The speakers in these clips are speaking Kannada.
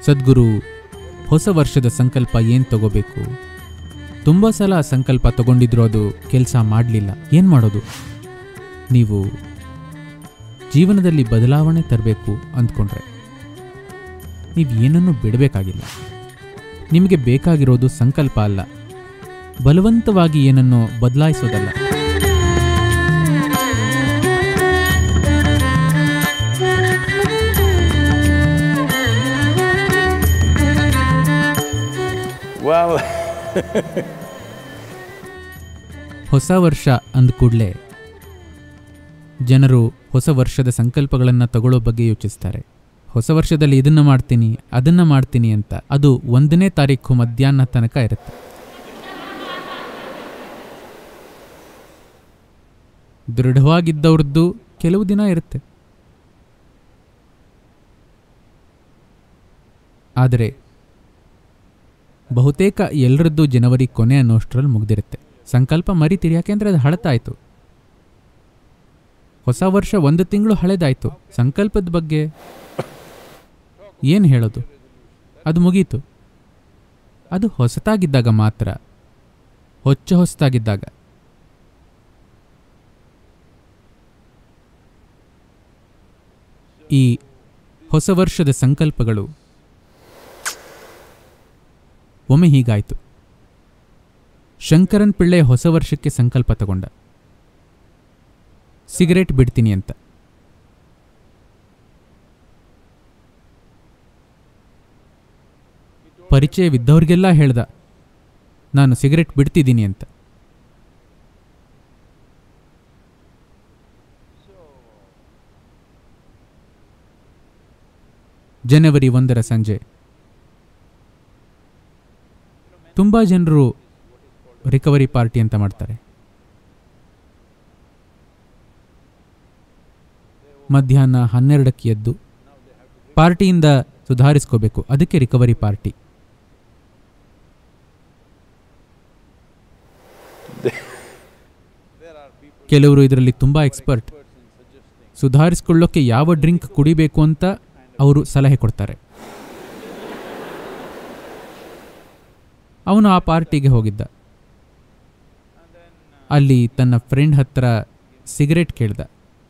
ಸದ್ಗುರು ಹೊಸ ವರ್ಷದ ಸಂಕಲ್ಪ ಏನು ತಗೋಬೇಕು ತುಂಬ ಸಲ ಸಂಕಲ್ಪ ತಗೊಂಡಿದ್ರು ಅದು ಕೆಲಸ ಮಾಡಲಿಲ್ಲ ಏನು ಮಾಡೋದು ನೀವು ಜೀವನದಲ್ಲಿ ಬದಲಾವಣೆ ತರಬೇಕು ಅಂದ್ಕೊಂಡ್ರೆ ನೀವು ಏನನ್ನೂ ಬಿಡಬೇಕಾಗಿಲ್ಲ ನಿಮಗೆ ಬೇಕಾಗಿರೋದು ಸಂಕಲ್ಪ ಅಲ್ಲ ಬಲವಂತವಾಗಿ ಏನನ್ನೋ ಬದಲಾಯಿಸೋದಲ್ಲ Well, ಹೊಸ ವರ್ಷ ಅಂದ ಕೂಡಲೇ ಜನರು ಹೊಸ ವರ್ಷದ ಸಂಕಲ್ಪಗಳನ್ನು ತಗೊಳ್ಳೋ ಬಗ್ಗೆ ಯೋಚಿಸ್ತಾರೆ ಹೊಸ ವರ್ಷದಲ್ಲಿ ಇದನ್ನ ಮಾಡ್ತೀನಿ ಅದನ್ನ ಮಾಡ್ತೀನಿ ಅಂತ ಅದು ಒಂದನೇ ತಾರೀಕು ಮಧ್ಯಾಹ್ನ ತನಕ ಇರುತ್ತೆ ದೃಢವಾಗಿದ್ದವ್ರದ್ದು ಕೆಲವು ದಿನ ಇರುತ್ತೆ ಆದರೆ ಬಹುತೇಕ ಎಲ್ಲರದ್ದು ಜನವರಿ ಕೊನೆ ಅನ್ನೋಷ್ಟರಲ್ಲಿ ಮುಗ್ದಿರುತ್ತೆ ಸಂಕಲ್ಪ ಮರಿತೀರಿ ಯಾಕೆಂದ್ರೆ ಅದು ಹಳತಾಯ್ತು ಹೊಸ ವರ್ಷ ಒಂದು ತಿಂಗಳು ಹಳೆದಾಯ್ತು ಸಂಕಲ್ಪದ ಬಗ್ಗೆ ಏನು ಹೇಳೋದು ಅದು ಮುಗೀತು ಅದು ಹೊಸತಾಗಿದ್ದಾಗ ಮಾತ್ರ ಹೊಚ್ಚ ಹೊಸತಾಗಿದ್ದಾಗ ಈ ಹೊಸ ವರ್ಷದ ಸಂಕಲ್ಪಗಳು ಒಮ್ಮೆ ಹೀಗಾಯ್ತು ಶಂಕರನ್ ಪಿಳ್ಳೆ ಹೊಸ ವರ್ಷಕ್ಕೆ ಸಂಕಲ್ಪ ತಗೊಂಡ ಸಿಗರೇಟ್ ಬಿಡ್ತೀನಿ ಅಂತ ಪರಿಚಯವಿದ್ದವ್ರಿಗೆಲ್ಲ ಹೇಳ್ದ ನಾನು ಸಿಗರೆಟ್ ಬಿಡ್ತಿದ್ದೀನಿ ಅಂತ ಜನವರಿ ಒಂದರ ಸಂಜೆ ತುಂಬ ಜನರು ರಿಕವರಿ ಪಾರ್ಟಿ ಅಂತ ಮಾಡ್ತಾರೆ ಮಧ್ಯಾಹ್ನ ಹನ್ನೆರಡಕ್ಕೆ ಎದ್ದು ಪಾರ್ಟಿಯಿಂದ ಸುಧಾರಿಸ್ಕೋಬೇಕು ಅದಕ್ಕೆ ರಿಕವರಿ ಪಾರ್ಟಿ ಕೆಲವರು ಇದರಲ್ಲಿ ತುಂಬ ಎಕ್ಸ್ಪರ್ಟ್ ಸುಧಾರಿಸ್ಕೊಳ್ಳೋಕೆ ಯಾವ ಡ್ರಿಂಕ್ ಕುಡಿಬೇಕು ಅಂತ ಅವರು ಸಲಹೆ ಕೊಡ್ತಾರೆ ಅವನು ಆ ಪಾರ್ಟಿಗೆ ಹೋಗಿದ್ದ ಅಲ್ಲಿ ತನ್ನ ಫ್ರೆಂಡ್ ಹತ್ರ ಸಿಗರೇಟ್ ಕೇಳ್ದ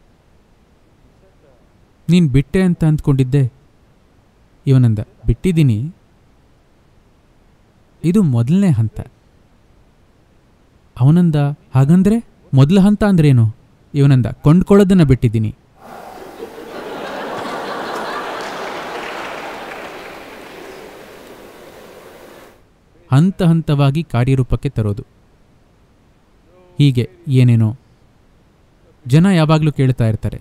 ನೀನು ಬಿಟ್ಟೆ ಅಂತ ಅಂದ್ಕೊಂಡಿದ್ದೆ ಇವನಂದ ಬಿಟ್ಟಿದ್ದೀನಿ ಇದು ಮೊದಲನೇ ಹಂತ ಅವನಂದ ಹಾಗಂದ್ರೆ ಮೊದಲ ಹಂತ ಅಂದ್ರೇನು ಇವನಂದ ಕೊಂಡ್ಕೊಳ್ಳೋದನ್ನ ಬಿಟ್ಟಿದ್ದೀನಿ ಹಂತ ಹಂತವಾಗಿ ಕಾರ್ಯರೂಪಕ್ಕೆ ತರೋದು ಹೀಗೆ ಏನೇನೋ ಜನ ಯಾವಾಗಲೂ ಕೇಳ್ತಾ ಇರ್ತಾರೆ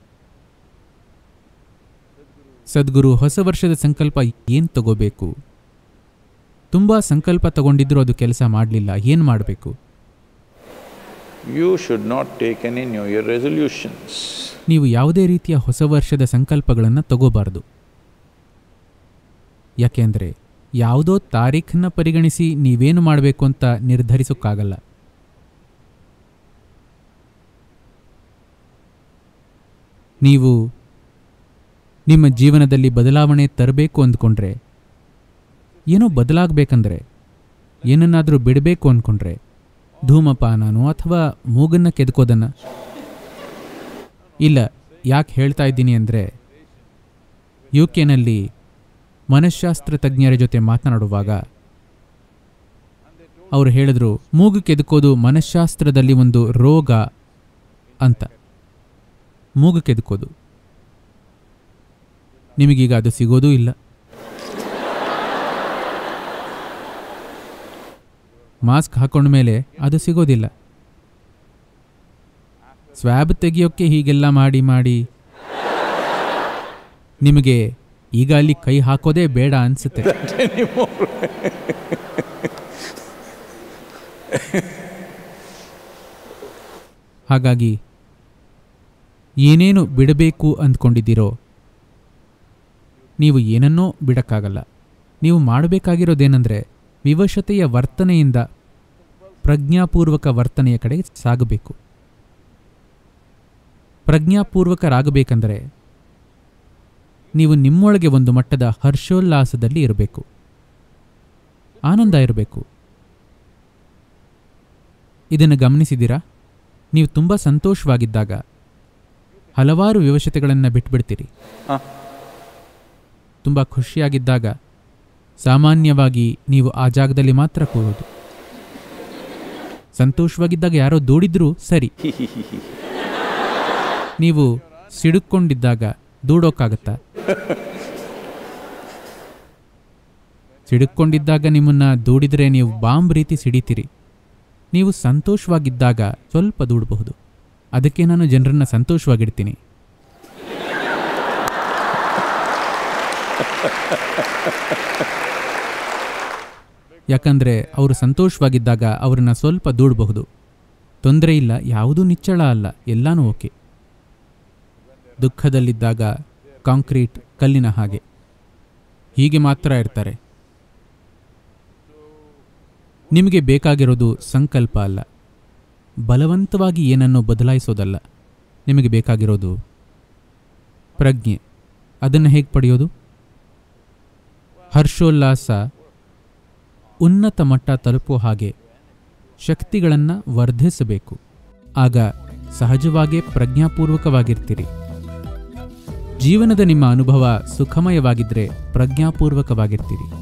ಸದ್ಗುರು ಹೊಸ ವರ್ಷದ ಸಂಕಲ್ಪ ಏನು ತಗೋಬೇಕು ತುಂಬ ಸಂಕಲ್ಪ ತಗೊಂಡಿದ್ರು ಅದು ಕೆಲಸ ಮಾಡಲಿಲ್ಲ ಏನು ಮಾಡಬೇಕು you should not take any New Year resolutions. ನೀವು ಯಾವುದೇ ರೀತಿಯ ಹೊಸ ವರ್ಷದ ಸಂಕಲ್ಪಗಳನ್ನು ತಗೋಬಾರ್ದು ಯಾಕೆಂದರೆ ಯಾವುದೋ ತಾರೀಖನ್ನ ಪರಿಗಣಿಸಿ ನೀವೇನು ಮಾಡಬೇಕು ಅಂತ ನಿರ್ಧರಿಸೋಕ್ಕಾಗಲ್ಲ ನೀವು ನಿಮ್ಮ ಜೀವನದಲ್ಲಿ ಬದಲಾವಣೆ ತರಬೇಕು ಅಂದ್ಕೊಂಡ್ರೆ ಏನೋ ಬದಲಾಗಬೇಕಂದ್ರೆ ಏನನ್ನಾದರೂ ಬಿಡಬೇಕು ಅಂದ್ಕೊಂಡ್ರೆ ಧೂಮಪಾನನೋ ಅಥವಾ ಮೂಗನ್ನ ಕೆದಕೋದನ್ನ ಇಲ್ಲ ಯಾಕೆ ಹೇಳ್ತಾ ಇದ್ದೀನಿ ಅಂದರೆ ಯು ಕೆನಲ್ಲಿ ಮನಃಶಾಸ್ತ್ರ ತಜ್ಞರ ಜೊತೆ ಮಾತನಾಡುವಾಗ ಅವರು ಹೇಳಿದ್ರು ಮೂಗು ಕೆದಕೋದು ಮನಃಶಾಸ್ತ್ರದಲ್ಲಿ ಒಂದು ರೋಗ ಅಂತ ಮೂಗು ಕೆದಕೋದು ನಿಮಗೀಗ ಅದು ಸಿಗೋದೂ ಇಲ್ಲ ಮಾಸ್ಕ್ ಹಾಕೊಂಡ ಮೇಲೆ ಅದು ಸಿಗೋದಿಲ್ಲ ಸ್ವ್ಯಾಬ್ ತೆಗಿಯೋಕ್ಕೆ ಹೀಗೆಲ್ಲ ಮಾಡಿ ಮಾಡಿ ನಿಮಗೆ ಈಗ ಅಲ್ಲಿ ಕೈ ಹಾಕೋದೇ ಬೇಡ ಅನ್ಸುತ್ತೆ ಹಾಗಾಗಿ ಏನೇನು ಬಿಡಬೇಕು ಅಂದ್ಕೊಂಡಿದ್ದೀರೋ ನೀವು ಏನನ್ನೂ ಬಿಡಕ್ಕಾಗಲ್ಲ ನೀವು ಮಾಡಬೇಕಾಗಿರೋದೇನೆಂದರೆ ವಿವಶತೆಯ ವರ್ತನೆಯಿಂದ ಪ್ರಜ್ಞಾಪೂರ್ವಕ ವರ್ತನೆಯ ಕಡೆ ಸಾಗಬೇಕು ಪ್ರಜ್ಞಾಪೂರ್ವಕರಾಗಬೇಕಂದರೆ ನೀವು ನಿಮ್ಮೊಳಗೆ ಒಂದು ಮಟ್ಟದ ಹರ್ಷೋಲ್ಲಾಸದಲ್ಲಿ ಇರಬೇಕು ಆನಂದ ಇರಬೇಕು ಇದನ್ನು ಗಮನಿಸಿದಿರಾ ನೀವು ತುಂಬ ಸಂತೋಷವಾಗಿದ್ದಾಗ ಹಲವಾರು ವಿವಶತೆಗಳನ್ನು ಬಿಟ್ಬಿಡ್ತೀರಿ ಹ. ತುಂಬ ಖುಷಿಯಾಗಿದ್ದಾಗ ಸಾಮಾನ್ಯವಾಗಿ ನೀವು ಆ ಜಾಗದಲ್ಲಿ ಮಾತ್ರ ಕೂರೋದು ಸಂತೋಷವಾಗಿದ್ದಾಗ ಯಾರೋ ದೂಡಿದ್ರೂ ಸರಿ ನೀವು ಸಿಡುಕೊಂಡಿದ್ದಾಗ ದೂಡೋಕ್ಕಾಗತ್ತಾ ಸಿಡುಕೊಂಡಿದ್ದಾಗ ನಿಮ್ಮನ್ನ ದೂಡಿದ್ರೆ ನೀವು ಬಾಂಬ್ ರೀತಿ ಸಿಡಿತೀರಿ ನೀವು ಸಂತೋಷವಾಗಿದ್ದಾಗ ಸ್ವಲ್ಪ ದೂಡಬಹುದು ಅದಕ್ಕೆ ನಾನು ಜನರನ್ನ ಸಂತೋಷವಾಗಿಡ್ತೀನಿ ಯಾಕಂದ್ರೆ ಅವರು ಸಂತೋಷವಾಗಿದ್ದಾಗ ಅವರನ್ನ ಸ್ವಲ್ಪ ದೂಡಬಹುದು ತೊಂದರೆ ಇಲ್ಲ ಯಾವುದೂ ನಿಚ್ಚಳ ಅಲ್ಲ ಎಲ್ಲಾನು ಓಕೆ ದುಃಖದಲ್ಲಿದ್ದಾಗ ಕಾಂಕ್ರೀಟ್ ಕಲ್ಲಿನ ಹಾಗೆ ಹೀಗೆ ಮಾತ್ರ ಇರ್ತಾರೆ ನಿಮಗೆ ಬೇಕಾಗಿರೋದು ಸಂಕಲ್ಪ ಅಲ್ಲ ಬಲವಂತವಾಗಿ ಏನನ್ನು ಬದಲಾಯಿಸೋದಲ್ಲ ನಿಮಗೆ ಬೇಕಾಗಿರೋದು ಪ್ರಜ್ಞೆ ಅದನ್ನು ಹೇಗೆ ಪಡೆಯೋದು ಹರ್ಷೋಲ್ಲಾಸ ಉನ್ನತ ಮಟ್ಟ ತಲುಪುವ ಹಾಗೆ ಶಕ್ತಿಗಳನ್ನು ವರ್ಧಿಸಬೇಕು ಆಗ ಸಹಜವಾಗೇ ಪ್ರಜ್ಞಾಪೂರ್ವಕವಾಗಿರ್ತೀರಿ ಜೀವನದ ನಿಮ್ಮ ಅನುಭವ ಸುಖಮಯವಾಗಿದ್ದರೆ ಪ್ರಜ್ಞಾಪೂರ್ವಕವಾಗಿರ್ತೀರಿ